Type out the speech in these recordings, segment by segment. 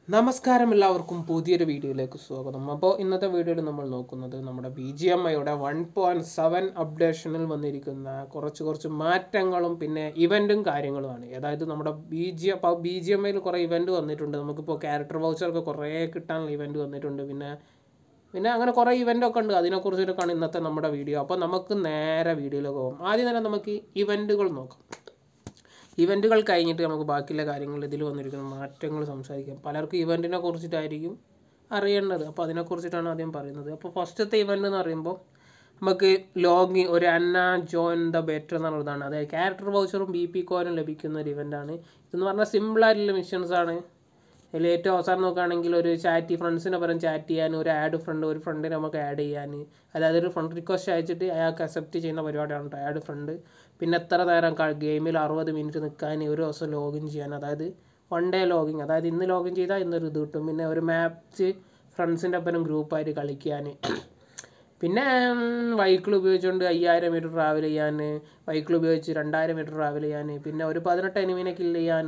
നമസ്കാരം എല്ലാവർക്കും പുതിയൊരു വീഡിയോയിലേക്ക് സ്വാഗതം അപ്പോൾ ഇന്നത്തെ വീഡിയോയിൽ നമ്മൾ നോക്കുന്നത് നമ്മുടെ ബി ജി എം ഐയുടെ വൺ പോയിൻറ്റ് സെവൻ അപ്ഡേഷനിൽ വന്നിരിക്കുന്ന കുറച്ച് കുറച്ച് മാറ്റങ്ങളും പിന്നെ ഇവൻറ്റും കാര്യങ്ങളുമാണ് അതായത് നമ്മുടെ ബി ജി അപ്പോൾ ബി ജി എം ഐയിൽ കുറേ ഇവൻറ്റ് വന്നിട്ടുണ്ട് നമുക്കിപ്പോൾ ക്യാരക്ടർ വൗച്ചറൊക്കെ കുറേ കിട്ടാനുള്ള ഇവൻറ്റ് വന്നിട്ടുണ്ട് പിന്നെ പിന്നെ അങ്ങനെ കുറേ ഇവൻ്റൊക്കെ ഉണ്ട് അതിനെക്കുറിച്ചിട്ടൊക്കെയാണ് ഇന്നത്തെ നമ്മുടെ വീഡിയോ അപ്പോൾ നമുക്ക് നേരെ വീഡിയോയിലേക്ക് പോകും ആദ്യം തന്നെ നമുക്ക് ഇവൻറ്റുകൾ നോക്കാം ഇവൻറ്റുകൾ കഴിഞ്ഞിട്ട് നമുക്ക് ബാക്കിയുള്ള കാര്യങ്ങൾ ഇതിൽ വന്നിരിക്കുന്ന മാറ്റങ്ങൾ സംസാരിക്കാം പലർക്കും ഇവൻറ്റിനെ കുറിച്ചിട്ടായിരിക്കും അറിയേണ്ടത് അപ്പോൾ അതിനെക്കുറിച്ചിട്ടാണ് ആദ്യം പറയുന്നത് അപ്പോൾ ഫസ്റ്റത്തെ ഇവൻ്റ് എന്ന് പറയുമ്പോൾ നമുക്ക് ലോഗിൻ ഒരു അന്ന ജോയിൻ ദ ബെറ്റർ എന്നുള്ളതാണ് അതായത് ക്യാരക്ടർ വൗച്ചറും ബി പി കോയിനും ലഭിക്കുന്ന ഒരു ഇവൻ്റാണ് ഇതെന്ന് പറഞ്ഞാൽ സിമ്പിളായിട്ടുള്ള മിഷൻസ് ആണ് അതിൽ ഏറ്റവും അവസാനം നോക്കുകയാണെങ്കിൽ ഒരു ചാറ്റ് ഫ്രണ്ട്സിനെ പരം ചാറ്റ് ചെയ്യാൻ ഒരു ആഡ് ഫ്രണ്ട് ഒരു ഫ്രണ്ടിനെ നമുക്ക് ആഡ് ചെയ്യാൻ അതായത് ഒരു ഫ്രണ്ട് റിക്വസ്റ്റ് അയച്ചിട്ട് അയാൾക്ക് അക്സെപ്റ്റ് ചെയ്യുന്ന പരിപാടിയാണ് കേട്ടോ ആഡ് ഫ്രണ്ട് പിന്നെ എത്ര നേരം ഗെയിമിൽ അറുപത് മിനിറ്റ് നിൽക്കാൻ ഒരു ദിവസം ലോഗിൻ ചെയ്യാൻ അതായത് വൺ ഡേ ലോഗിൻ അതായത് ഇന്ന് ലോഗിൻ ചെയ്താൽ ഇന്നൊരു ഇത് കിട്ടും പിന്നെ ഒരു മാച്ച് ഫ്രണ്ട്സിൻ്റെ ഒപ്പം ഗ്രൂപ്പായിട്ട് കളിക്കാൻ പിന്നെ വൈക്കിൾ ഉപയോഗിച്ചുകൊണ്ട് അയ്യായിരം മീറ്റർ ട്രാവൽ ചെയ്യാൻ വൈക്കിൾ ഉപയോഗിച്ച് രണ്ടായിരം മീറ്റർ ട്രാവൽ ചെയ്യാൻ പിന്നെ ഒരു പതിനെട്ട് എനിമിനെ കില്ല് ചെയ്യാൻ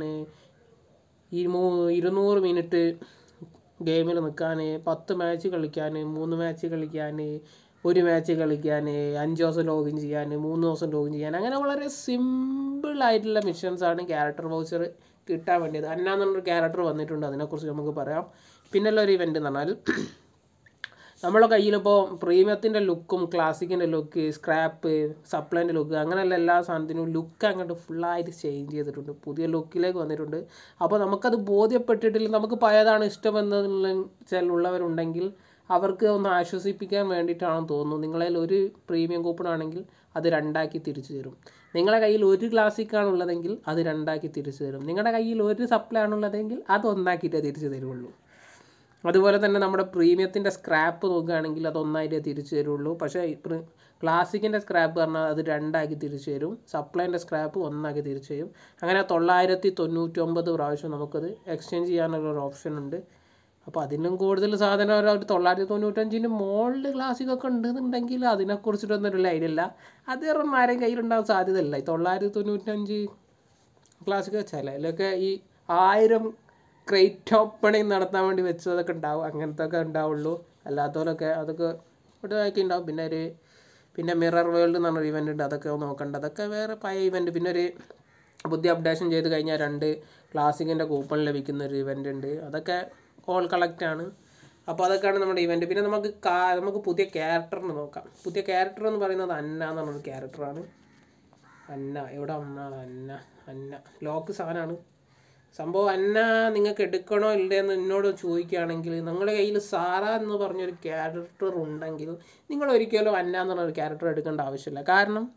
ഈ മൂ ഇരുന്നൂറ് മിനിറ്റ് ഗെയിമിൽ നിൽക്കാൻ പത്ത് മാച്ച് കളിക്കാൻ മൂന്ന് മാച്ച് കളിക്കാൻ ഒരു മാച്ച് കളിക്കാൻ അഞ്ച് ദിവസം ലോഗിൻ ചെയ്യാൻ മൂന്ന് ദിവസം ലോഗിൻ ചെയ്യാൻ അങ്ങനെ വളരെ സിമ്പിളായിട്ടുള്ള മിഷൻസാണ് ക്യാരക്ടർ വൗച്ചർ കിട്ടാൻ വേണ്ടിയത് അന്ന എന്നൊരു ക്യാരക്ടർ വന്നിട്ടുണ്ട് അതിനെക്കുറിച്ച് നമുക്ക് പറയാം പിന്നെയുള്ള ഒരു ഇവൻ്റ് എന്ന് പറഞ്ഞാൽ നമ്മളെ കയ്യിലിപ്പോൾ പ്രീമിയത്തിൻ്റെ ലുക്കും ക്ലാസിക്കിൻ്റെ ലുക്ക് സ്ക്രാപ്പ് സപ്ലൈൻ്റെ ലുക്ക് അങ്ങനെയുള്ള എല്ലാ സാധനത്തിനും ലുക്ക് അങ്ങോട്ട് ഫുള്ളായിട്ട് ചേഞ്ച് ചെയ്തിട്ടുണ്ട് പുതിയ ലുക്കിലേക്ക് വന്നിട്ടുണ്ട് അപ്പോൾ നമുക്കത് ബോധ്യപ്പെട്ടിട്ടില്ല നമുക്ക് പഴയതാണ് ഇഷ്ടമെന്നുള്ള ചിലുള്ളവരുണ്ടെങ്കിൽ അവർക്ക് ഒന്ന് ആശ്വസിപ്പിക്കാൻ വേണ്ടിയിട്ടാണെന്ന് തോന്നുന്നു നിങ്ങളിൽ ഒരു പ്രീമിയം കൂപ്പൺ ആണെങ്കിൽ അത് രണ്ടാക്കി തിരിച്ചു തരും നിങ്ങളുടെ കയ്യിൽ ഒരു ക്ലാസിക്കാണ് ഉള്ളതെങ്കിൽ അത് രണ്ടാക്കി തിരിച്ചു തരും നിങ്ങളുടെ കയ്യിൽ ഒരു സപ്ലൈ ആണുള്ളതെങ്കിൽ അത് ഒന്നാക്കിയിട്ടേ തിരിച്ചു തരുള്ളൂ അതുപോലെ തന്നെ നമ്മുടെ പ്രീമിയത്തിൻ്റെ സ്ക്രാപ്പ് നോക്കുകയാണെങ്കിൽ അത് ഒന്നായിട്ടേ തിരിച്ചു തരുള്ളൂ പക്ഷേ ക്ലാസിക്കിൻ്റെ സ്ക്രാപ്പ് പറഞ്ഞാൽ അത് രണ്ടാക്കി തിരിച്ചു തരും സപ്ലൈൻ്റെ സ്ക്രാപ്പ് ഒന്നാക്കി തിരിച്ചു തരും അങ്ങനെ തൊള്ളായിരത്തി തൊണ്ണൂറ്റൊമ്പത് പ്രാവശ്യം നമുക്കത് എക്സ്ചേഞ്ച് ചെയ്യാനുള്ള ഒരു ഓപ്ഷൻ ഉണ്ട് അപ്പോൾ അതിനും കൂടുതൽ സാധനം ഒരു തൊള്ളായിരത്തി തൊണ്ണൂറ്റഞ്ചിന് മുകളിൽ ക്ലാസ്സിക്കൊക്കെ ഉണ്ടെന്നുണ്ടെങ്കിൽ അതിനെക്കുറിച്ചിട്ടൊന്നും ഒരു ഐഡിയ ഇല്ല അത് കാരണം ആരെയും കയ്യിലുണ്ടാകാൻ സാധ്യതയില്ല ഈ തൊള്ളായിരത്തി തൊണ്ണൂറ്റഞ്ച് ക്ലാസ്സിക്ക് ചിലതിലൊക്കെ ഈ ആയിരം ക്രേറ്റ് ഓപ്പണിങ് നടത്താൻ വേണ്ടി വെച്ചതൊക്കെ ഉണ്ടാവും അങ്ങനത്തെ ഒക്കെ ഉണ്ടാവുള്ളൂ അല്ലാത്തവരൊക്കെ അതൊക്കെ ഒഴിവാക്കി ഉണ്ടാവും പിന്നെ ഒരു പിന്നെ മിറർ വേൾഡ് എന്ന് പറഞ്ഞൊരു ഇവൻ്റ് ഉണ്ട് അതൊക്കെ നോക്കണ്ട അതൊക്കെ വേറെ പഴയ ഇവൻ്റ് പിന്നെ ഒരു പുതിയ അപ്ഡേഷൻ ചെയ്ത് കഴിഞ്ഞാൽ രണ്ട് ക്ലാസിക്കിൻ്റെ കൂപ്പൺ ലഭിക്കുന്ന ഒരു ഇവൻ്റ് ഉണ്ട് അതൊക്കെ ഓൾ കളക്റ്റ് ആണ് അപ്പോൾ അതൊക്കെയാണ് നമ്മുടെ ഇവൻ്റ് പിന്നെ നമുക്ക് കാ നമുക്ക് പുതിയ ക്യാരക്ടറിന് നോക്കാം പുതിയ ക്യാരക്ടർ എന്ന് പറയുന്നത് അന്ന എന്ന് പറഞ്ഞൊരു ക്യാരക്ടറാണ് അന്ന എവിടെ ഒന്നാണ് അന്ന അന്ന ലോക്ക് സാധനമാണ് സംഭവം അന്ന നിങ്ങൾക്ക് എടുക്കണോ ഇല്ലയെന്ന് എന്നോട് ചോദിക്കുകയാണെങ്കിൽ നിങ്ങളുടെ കയ്യിൽ സാറ എന്ന് പറഞ്ഞൊരു ക്യാരക്ടർ ഉണ്ടെങ്കിൽ നിങ്ങൾ ഒരിക്കലും അന്ന എന്ന് പറഞ്ഞൊരു ക്യാരക്ടർ എടുക്കേണ്ട ആവശ്യമില്ല കാരണം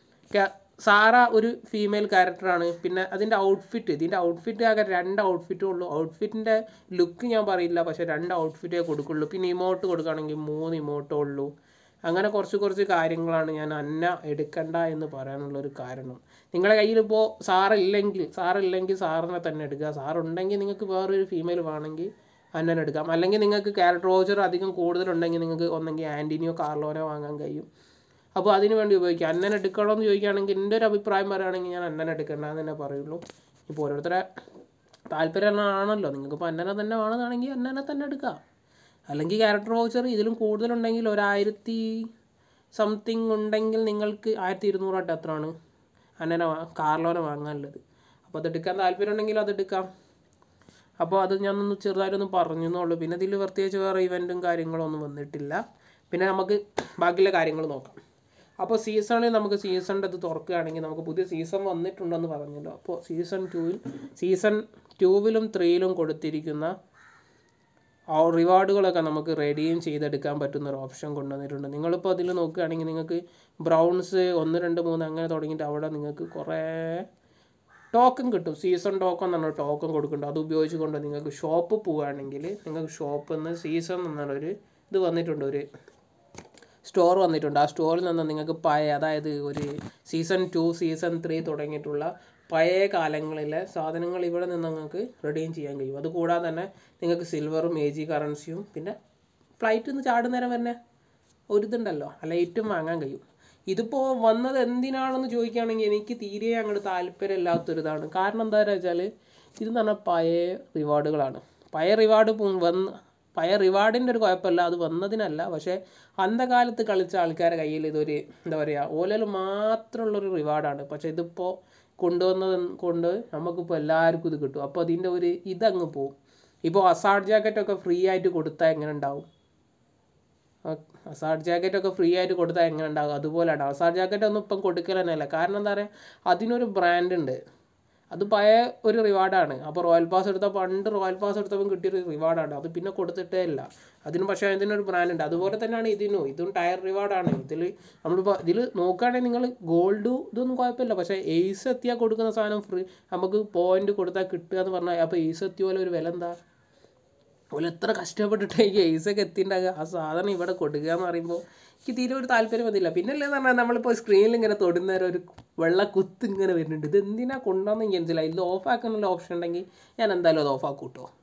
സാറ ഒരു ഫീമെയിൽ ക്യാരക്ടറാണ് പിന്നെ അതിൻ്റെ ഔട്ട്ഫിറ്റ് ഇതിൻ്റെ ഔട്ട്ഫിറ്റ് ആകെ രണ്ട് ഔട്ട്ഫിറ്റേ ഉള്ളൂ ഔട്ട്ഫിറ്റിൻ്റെ ലുക്ക് ഞാൻ പറയില്ല പക്ഷേ രണ്ട് ഔട്ട്ഫിറ്റേ കൊടുക്കുള്ളൂ പിന്നെ ഇമോട്ട് കൊടുക്കുകയാണെങ്കിൽ മൂന്ന് ഇമോട്ടേ ഉള്ളൂ അങ്ങനെ കുറച്ച് കുറച്ച് കാര്യങ്ങളാണ് ഞാൻ അന്ന എടുക്കണ്ട എന്ന് പറയാനുള്ളൊരു കാരണം നിങ്ങളുടെ കയ്യിലിപ്പോൾ സാറില്ലെങ്കിൽ സാറില്ലെങ്കിൽ സാറിനെ തന്നെ എടുക്കുക സാറുണ്ടെങ്കിൽ നിങ്ങൾക്ക് വേറൊരു ഫീമെയിൽ വേണമെങ്കിൽ അന്നനെ എടുക്കാം അല്ലെങ്കിൽ നിങ്ങൾക്ക് ക്യാരക്ടർ വോച്ചർ അധികം കൂടുതലുണ്ടെങ്കിൽ നിങ്ങൾക്ക് ഒന്നെങ്കിൽ ആൻറ്റിനിയോ കാർലോനോ വാങ്ങാൻ കഴിയും അപ്പോൾ അതിന് വേണ്ടി ഉപയോഗിക്കാം അന്നൻ എടുക്കണമെന്ന് ചോദിക്കുകയാണെങ്കിൽ എൻ്റെ ഒരു അഭിപ്രായം പറയുകയാണെങ്കിൽ ഞാൻ അന്നൻ എടുക്കേണ്ടതെന്ന് തന്നെ പറയുള്ളൂ ഇപ്പോൾ ഓരോരുത്തരെ താല്പര്യമാണല്ലോ നിങ്ങൾക്കിപ്പോൾ അന്നനെ തന്നെ വേണമെന്നാണെങ്കിൽ അന്നനെ തന്നെ എടുക്കാം അല്ലെങ്കിൽ ക്യാരക്ടർ വൗച്ചർ ഇതിലും കൂടുതലുണ്ടെങ്കിൽ ഒരായിരത്തി സംതിങ് ഉണ്ടെങ്കിൽ നിങ്ങൾക്ക് ആയിരത്തി ഇരുന്നൂറായിട്ട് എത്രയാണ് അന്നനെ കാർലോനെ വാങ്ങാനുള്ളത് അപ്പോൾ അതെടുക്കാൻ താല്പര്യം ഉണ്ടെങ്കിൽ അതെടുക്കാം അപ്പോൾ അത് ഞാനൊന്ന് ചെറുതായിട്ടൊന്ന് പറഞ്ഞു എന്നുള്ളൂ പിന്നെ ഇതിൽ പ്രത്യേകിച്ച് വേറെ ഇവൻറ്റും കാര്യങ്ങളും ഒന്നും വന്നിട്ടില്ല പിന്നെ നമുക്ക് ബാക്കിയുള്ള കാര്യങ്ങൾ നോക്കാം അപ്പോൾ സീസണിൽ നമുക്ക് സീസണിൻ്റെ ഇത് തുറക്കുകയാണെങ്കിൽ നമുക്ക് പുതിയ സീസൺ വന്നിട്ടുണ്ടെന്ന് പറഞ്ഞല്ലോ അപ്പോൾ സീസൺ ടൂവിൽ സീസൺ ടൂവിലും ത്രീയിലും കൊടുത്തിരിക്കുന്ന ആ റിവാർഡുകളൊക്കെ നമുക്ക് റെഡിയും ചെയ്തെടുക്കാൻ പറ്റുന്ന ഒരു ഓപ്ഷൻ കൊണ്ടുവന്നിട്ടുണ്ട് നിങ്ങളിപ്പോൾ അതിൽ നോക്കുകയാണെങ്കിൽ നിങ്ങൾക്ക് ബ്രൗൺസ് ഒന്ന് രണ്ട് മൂന്ന് അങ്ങനെ തുടങ്ങിയിട്ട് അവിടെ നിങ്ങൾക്ക് കുറേ ടോക്കൺ കിട്ടും സീസൺ ടോക്കൺ എന്ന് പറഞ്ഞ ടോക്കൺ കൊടുക്കുന്നുണ്ട് അത് ഉപയോഗിച്ചുകൊണ്ട് നിങ്ങൾക്ക് ഷോപ്പ് പോവുകയാണെങ്കിൽ നിങ്ങൾക്ക് ഷോപ്പിൽ നിന്ന് സീസൺ എന്നുള്ളൊരു ഇത് വന്നിട്ടുണ്ട് ഒരു സ്റ്റോർ വന്നിട്ടുണ്ട് ആ സ്റ്റോറിൽ നിന്ന് നിങ്ങൾക്ക് പഴയ അതായത് ഒരു സീസൺ ടു സീസൺ ത്രീ തുടങ്ങിയിട്ടുള്ള പഴയ കാലങ്ങളിലെ സാധനങ്ങൾ ഇവിടെ നിന്ന് നിങ്ങൾക്ക് റെഡീം ചെയ്യാൻ കഴിയും അതുകൂടാതെ തന്നെ നിങ്ങൾക്ക് സിൽവറും എ ജി കറൻസിയും പിന്നെ ഫ്ലൈറ്റിൽ നിന്ന് ചാടുന്നേരം തന്നെ ഒരിതുണ്ടല്ലോ ആ ലൈറ്റും വാങ്ങാൻ കഴിയും ഇതിപ്പോൾ വന്നത് എന്തിനാണെന്ന് ചോദിക്കുകയാണെങ്കിൽ എനിക്ക് തീരെ അങ്ങോട്ട് താല്പര്യമില്ലാത്തൊരിതാണ് കാരണം എന്താ വെച്ചാൽ ഇത് എന്ന് പറഞ്ഞാൽ പഴയ റിവാർഡുകളാണ് പഴയ റിവാർഡ് വന്ന് പഴയ റിവാർഡിൻ്റെ ഒരു കുഴപ്പമില്ല അത് വന്നതിനല്ല പക്ഷേ അന്ധകാലത്ത് കളിച്ച ആൾക്കാരുടെ കയ്യിൽ ഇതൊരു എന്താ പറയുക ഓലയിൽ മാത്രമുള്ളൊരു റിവാർഡാണ് പക്ഷേ ഇതിപ്പോൾ കൊണ്ടുവന്നത് കൊണ്ട് നമുക്കിപ്പോൾ എല്ലാവർക്കും ഇത് കിട്ടും അപ്പോൾ അതിൻ്റെ ഒരു ഇതങ്ങ് പോവും ഇപ്പോൾ അസാഡ് ജാക്കറ്റൊക്കെ ഫ്രീ ആയിട്ട് കൊടുത്താൽ എങ്ങനെ ഉണ്ടാവും അസാഡ് ജാക്കറ്റ് ഒക്കെ ഫ്രീ ആയിട്ട് കൊടുത്താൽ എങ്ങനെ ഉണ്ടാകും അതുപോലെയാണ് അസാഡ് ജാക്കറ്റ് ഒന്നും ഇപ്പം കൊടുക്കൽ തന്നെയല്ല കാരണം എന്താ പറയുക അതിനൊരു ബ്രാൻഡ് ഉണ്ട് അത് പഴയ ഒരു റിവാർഡാണ് അപ്പോൾ റോയൽ പാസ് എടുത്ത പണ്ട് റോയൽ പാസ് എടുത്തപ്പോൾ കിട്ടിയൊരു റിവാർഡാണ് അത് പിന്നെ കൊടുത്തിട്ടേ ഇല്ല അതിന് പക്ഷേ അതിനൊരു ബ്രാൻഡ് ഉണ്ട് അതുപോലെ തന്നെയാണ് ഇതിനും ഇതും ടയർ റിവാർഡാണ് ഇതിൽ നമ്മളിപ്പോൾ ഇതിൽ നോക്കുകയാണെങ്കിൽ നിങ്ങൾ ഗോൾഡ് ഇതൊന്നും കുഴപ്പമില്ല പക്ഷേ എയ്സ് എത്തിയാൽ കൊടുക്കുന്ന സാധനം ഫ്രീ നമുക്ക് പോയിന്റ് കൊടുത്താൽ കിട്ടുക എന്ന് പറഞ്ഞാൽ അപ്പോൾ എയ്സ് എത്തിയ പോലെ ഒരു വില എന്താ ഓല് എത്ര കഷ്ടപ്പെട്ടിട്ട് ഈ എയ്സൊക്കെ എത്തിണ്ടാകുക ആ സാധനം ഇവിടെ കൊടുക്കുക എന്ന് പറയുമ്പോൾ എനിക്ക് തീരെ ഒരു താല്പര്യം വന്നില്ല പിന്നെ അല്ലേന്ന് പറഞ്ഞാൽ നമ്മളിപ്പോൾ സ്ക്രീനിൽ ഇങ്ങനെ തൊടുന്നേരം ഒരു വെള്ള കുത്ത് ഇങ്ങനെ വരുന്നുണ്ട് ഇത് എന്തിനാ കൊണ്ടുവന്ന് എനിക്ക് മനസ്സിലായി ഇത് ഓഫ് ആക്കാനുള്ള ഓപ്ഷൻ ഉണ്ടെങ്കിൽ ഞാൻ എന്തായാലും അത് ഓഫ് ആക്കും കേട്ടോ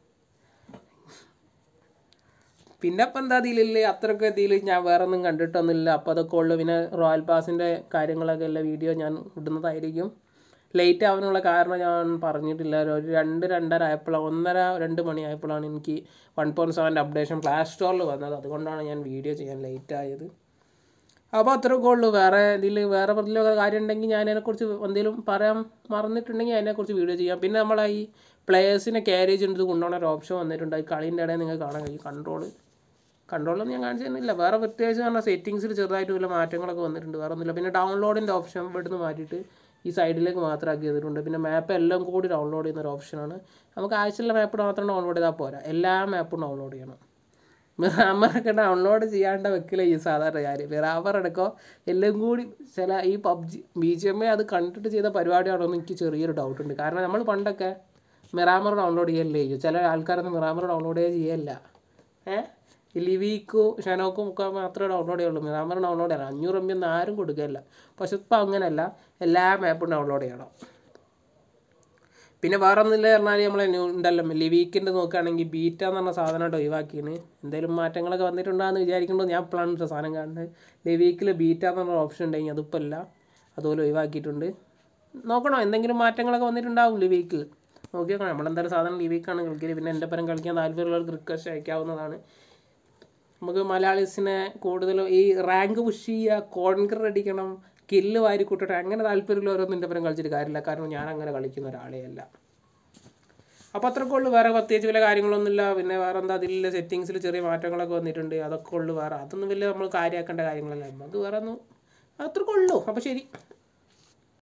പിന്നെ ഇപ്പം എന്താ ഇതിലില്ലേ അത്രയൊക്കെ ഇതിൽ ഞാൻ വേറെ ഒന്നും കണ്ടിട്ടൊന്നുമില്ല അപ്പോൾ അതൊക്കെ ഉള്ളു പിന്നെ റോയൽ പാസിൻ്റെ കാര്യങ്ങളൊക്കെ ഉള്ള വീഡിയോ ഞാൻ ഇടുന്നതായിരിക്കും ലേറ്റ് ആവാനുള്ള കാരണം ഞാൻ പറഞ്ഞിട്ടില്ല ഒരു രണ്ട് രണ്ടര ആയപ്പോഴാണ് ഒന്നര രണ്ട് മണി ആയപ്പോഴാണ് എനിക്ക് വൺ പോയിൻറ്റ് സെവൻ്റെ അപ്ഡേഷൻ പ്ലേ സ്റ്റോറിൽ വന്നത് അതുകൊണ്ടാണ് ഞാൻ വീഡിയോ ചെയ്യാൻ ലേറ്റ് ആയത് അപ്പോൾ അത്രയൊക്കെ ഉള്ളൂ വേറെ ഇതിൽ വേറെ എന്തെങ്കിലും കാര്യം ഉണ്ടെങ്കിൽ ഞാൻ അതിനെക്കുറിച്ച് എന്തെങ്കിലും പറയാൻ മറന്നിട്ടുണ്ടെങ്കിൽ അതിനെക്കുറിച്ച് വീഡിയോ ചെയ്യാം പിന്നെ നമ്മളെ ഈ പ്ലേയേഴ്സിനെ ക്യാരേജ് എടുത്ത് കൊണ്ടുപോകുന്ന ഒരു ഓപ്ഷൻ വന്നിട്ടുണ്ട് ഈ കളീൻ്റെ ഇടയിൽ നിങ്ങൾക്ക് കാണാൻ കഴിയും കൺട്രോൾ കൺട്രോളൊന്നും ഞാൻ കാണിച്ചു തന്നില്ല വേറെ പ്രത്യേകിച്ച് പറഞ്ഞാൽ സെറ്റിങ്സിൽ ചെറുതായിട്ട് വല്ല മാറ്റങ്ങളൊക്കെ വന്നിട്ടുണ്ട് വേറെ ഒന്നുമില്ല പിന്നെ ഡൗൺലോഡിൻ്റെ ഓപ്ഷൻ ഇവിടുന്ന് മാറ്റിയിട്ട് ഈ സൈഡിലേക്ക് മാത്രമാക്കി ചെയ്തിട്ടുണ്ട് പിന്നെ മാപ്പ് എല്ലാം കൂടി ഡൗൺലോഡ് ചെയ്യുന്ന ഒരു ഓപ്ഷനാണ് നമുക്ക് ആവശ്യമുള്ള മാപ്പ് മാത്രം ഡൗൺലോഡ് ചെയ്താൽ പോരാ എല്ലാ മാപ്പും ഡൗൺലോഡ് ചെയ്യണം മിറാമറൊക്കെ ഡൗൺലോഡ് ചെയ്യാണ്ട് വെക്കില്ല ഈ സാധാരണ കാര്യം മിറാമർ എടുക്കോ എല്ലാം കൂടി ചില ഈ PUBG B G M A അത് കണ്ടിട്ട് ചെയ്ത പരിപാടിയാണോ എന്ന് എനിക്ക് ചെറിയൊരു ഡൗട്ട് ഉണ്ട് കാരണം നമ്മൾ പണ്ടൊക്കെ മിറാമർ ഡൗൺലോഡ് ചെയ്യല്ലേ ചെയ്യും ചില ആൾക്കാരൊന്നും മിറാമർ ഡൗൺലോഡ് ചെയ്യല്ല ഏഹ് ലിവിക്കും ഷനോക്കും ഒക്കെ മാത്രമേ ഡൗൺലോഡ് ചെയ്യുള്ളൂ മിറാമർ ഡൗൺലോഡ് ചെയ്യണം അഞ്ഞൂറ് എം ബി ഒന്നും ആരും കൊടുക്കില്ല പക്ഷെ ഇപ്പം അങ്ങനെയല്ല എല്ലാ മാപ്പും ഡൗൺലോഡ് ചെയ്യണം പിന്നെ വേറെ ഒന്നുമില്ല പറഞ്ഞാൽ നമ്മളെ ന്യൂ ഉണ്ടല്ലോ ലിവീക്കിൻ്റെ നോക്കുകയാണെങ്കിൽ ബീറ്റ എന്ന് പറഞ്ഞ സാധനം ഒഴിവാക്കിയാണ് എന്തെങ്കിലും മാറ്റങ്ങളൊക്കെ വന്നിട്ടുണ്ടാന്ന് വിചാരിക്കേണ്ടത് ഞാൻ ഇപ്പോഴാണ് കേട്ടോ സാധനം കാണുന്നത് ലിവീക്കിൽ ബീറ്റ എന്ന് പറഞ്ഞ ഓപ്ഷൻ ഉണ്ടെങ്കിൽ അതിപ്പോൾ ഇല്ല അതുപോലെ ഒഴിവാക്കിയിട്ടുണ്ട് നോക്കണം എന്തെങ്കിലും മാറ്റങ്ങളൊക്കെ വന്നിട്ടുണ്ടാവും ലിവീക്കിൽ നോക്കി നോക്കണം നമ്മളെന്തായാലും സാധനം ലിവീക്കാണ് കളിക്കല് പിന്നെ എൻ്റെ പരം കളിക്കാൻ താല്പര്യമുള്ളവർക്ക് റിക്വസ്റ്റ് അയക്കാവുന്നതാണ് നമുക്ക് മലയാളീസിനെ കൂടുതലും ഈ റാങ്ക് പുഷ് ചെയ്യുക കോൺകർ അടിക്കണം കില്ല് വാരി കൂട്ടട്ടെ അങ്ങനെ താല്പര്യമുള്ളവരൊന്നും എൻ്റെ പരം കളിച്ചിട്ട് കാര്യമില്ല കാരണം ഞാൻ അങ്ങനെ കളിക്കുന്ന ഒരാളേ അല്ല അപ്പോൾ അത്രയൊക്കെ ഉള്ളൂ വേറെ പ്രത്യേകിച്ച് വലിയ കാര്യങ്ങളൊന്നുമില്ല പിന്നെ വേറെ എന്താ അതിലുള്ള സെറ്റിങ്സിൽ ചെറിയ മാറ്റങ്ങളൊക്കെ വന്നിട്ടുണ്ട് അതൊക്കെ ഉള്ളൂ വേറെ അതൊന്നും വലിയ നമ്മൾ കാര്യമാക്കേണ്ട കാര്യങ്ങളല്ല നമുക്ക് വേറെ ഒന്നും അത്രയൊക്കെ ഉള്ളൂ അപ്പോൾ ശരി